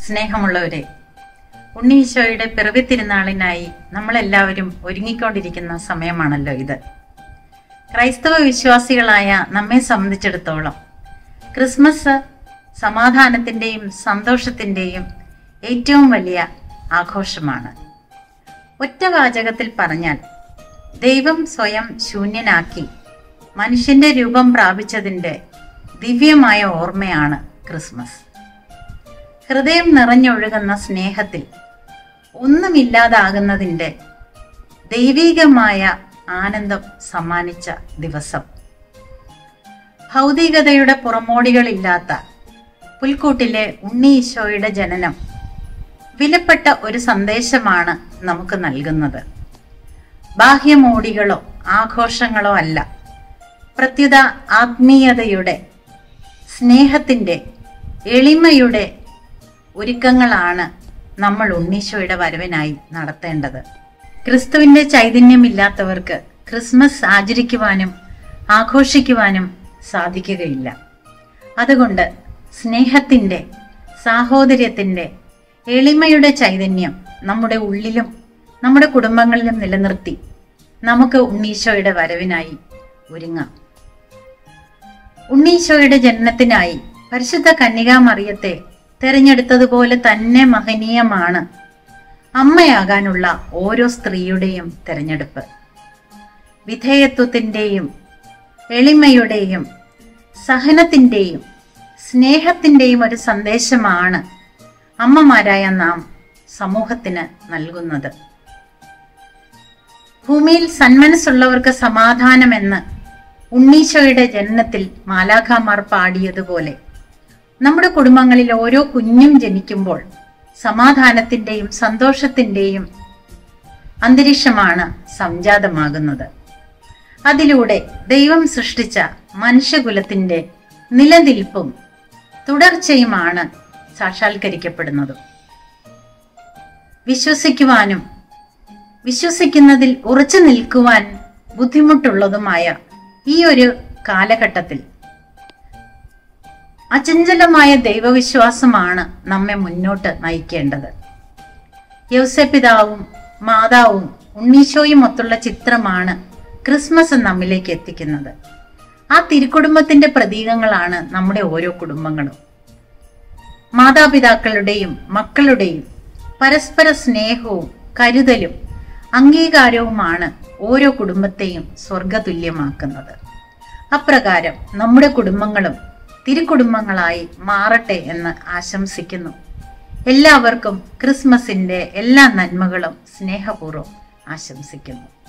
സ്നേഹമുള്ളവരെ ഉണ്ണീശോയുടെ പിറവി തിരുനാളിനായി നമ്മളെല്ലാവരും ഒരുങ്ങിക്കൊണ്ടിരിക്കുന്ന സമയമാണല്ലോ ഇത് ക്രൈസ്തവ വിശ്വാസികളായ നമ്മെ സംബന്ധിച്ചിടത്തോളം ക്രിസ്മസ് സമാധാനത്തിൻ്റെയും സന്തോഷത്തിൻ്റെയും ഏറ്റവും വലിയ ആഘോഷമാണ് ഒറ്റ വാചകത്തിൽ പറഞ്ഞാൽ ദൈവം സ്വയം ശൂന്യനാക്കി മനുഷ്യന്റെ രൂപം പ്രാപിച്ചതിൻ്റെ ദിവ്യമായ ഓർമ്മയാണ് ക്രിസ്മസ് ഹൃദയം നിറഞ്ഞൊഴുകുന്ന സ്നേഹത്തിൽ ഒന്നുമില്ലാതാകുന്നതിൻ്റെ ദൈവികമായ ആനന്ദം സമ്മാനിച്ച ദിവസം ഭൗതികതയുടെ പുറമോടികളില്ലാത്ത പുൽക്കൂട്ടിലെ ഉണ്ണി ഈശോയുടെ ജനനം വിലപ്പെട്ട ഒരു സന്ദേശമാണ് നമുക്ക് നൽകുന്നത് ബാഹ്യമോടികളോ ആഘോഷങ്ങളോ അല്ല പ്രത്യുത ആത്മീയതയുടെ സ്നേഹത്തിൻ്റെ എളിമയുടെ ഒരുക്കങ്ങളാണ് നമ്മൾ ഉണ്ണീശോയുടെ വരവിനായി നടത്തേണ്ടത് ക്രിസ്തുവിന്റെ ചൈതന്യമില്ലാത്തവർക്ക് ക്രിസ്മസ് ആചരിക്കുവാനും ആഘോഷിക്കുവാനും സാധിക്കുകയില്ല അതുകൊണ്ട് സ്നേഹത്തിൻ്റെ സാഹോദര്യത്തിൻ്റെ എളിമയുടെ ചൈതന്യം നമ്മുടെ ഉള്ളിലും നമ്മുടെ കുടുംബങ്ങളിലും നിലനിർത്തി നമുക്ക് ഉണ്ണീശോയുടെ വരവിനായി ഒരുങ്ങാം ഉണ്ണീശോയുടെ ജനനത്തിനായി പരിശുദ്ധ കന്യകാ മറിയത്തെ തെരഞ്ഞെടുത്തതുപോലെ തന്നെ മഹനീയമാണ് അമ്മയാകാനുള്ള ഓരോ സ്ത്രീയുടെയും തെരഞ്ഞെടുപ്പ് വിധേയത്വത്തിൻ്റെയും എളിമയുടെയും സഹനത്തിൻ്റെയും സ്നേഹത്തിൻ്റെയും ഒരു സന്ദേശമാണ് അമ്മമാരായ നാം സമൂഹത്തിന് നൽകുന്നത് ഭൂമിയിൽ സന്മനസ്സുള്ളവർക്ക് സമാധാനമെന്ന് ഉണ്ണീശോയുടെ ജനനത്തിൽ മാലാഖാമാർ പാടിയതുപോലെ നമ്മുടെ കുടുംബങ്ങളിൽ ഓരോ കുഞ്ഞും ജനിക്കുമ്പോൾ സമാധാനത്തിൻ്റെയും സന്തോഷത്തിൻ്റെയും അന്തരീക്ഷമാണ് സംജാതമാകുന്നത് അതിലൂടെ ദൈവം സൃഷ്ടിച്ച മനുഷ്യകുലത്തിൻ്റെ നിലനിൽപ്പും തുടർച്ചയുമാണ് സാക്ഷാത്കരിക്കപ്പെടുന്നതും വിശ്വസിക്കുവാനും വിശ്വസിക്കുന്നതിൽ ഉറച്ചു നിൽക്കുവാൻ ബുദ്ധിമുട്ടുള്ളതുമായ ഈ ഒരു കാലഘട്ടത്തിൽ അചഞ്ചലമായ ദൈവവിശ്വാസമാണ് നമ്മെ മുന്നോട്ട് നയിക്കേണ്ടത് യൗസപിതാവും മാതാവും ഉണ്ണീശോയും ഒത്തുള്ള ചിത്രമാണ് ക്രിസ്മസ് നമ്മിലേക്ക് എത്തിക്കുന്നത് ആ തിരുക്കുടുംബത്തിന്റെ പ്രതീകങ്ങളാണ് നമ്മുടെ ഓരോ കുടുംബങ്ങളും മാതാപിതാക്കളുടെയും മക്കളുടെയും പരസ്പര സ്നേഹവും കരുതലും അംഗീകാരവുമാണ് ഓരോ കുടുംബത്തെയും സ്വർഗതുല്യമാക്കുന്നത് അപ്രകാരം നമ്മുടെ കുടുംബങ്ങളും തിരുക്കുടുംബങ്ങളായി മാറട്ടെ എന്ന് ആശംസിക്കുന്നു എല്ലാവർക്കും ക്രിസ്മസിന്റെ എല്ലാ നന്മകളും സ്നേഹപൂർവ്വം ആശംസിക്കുന്നു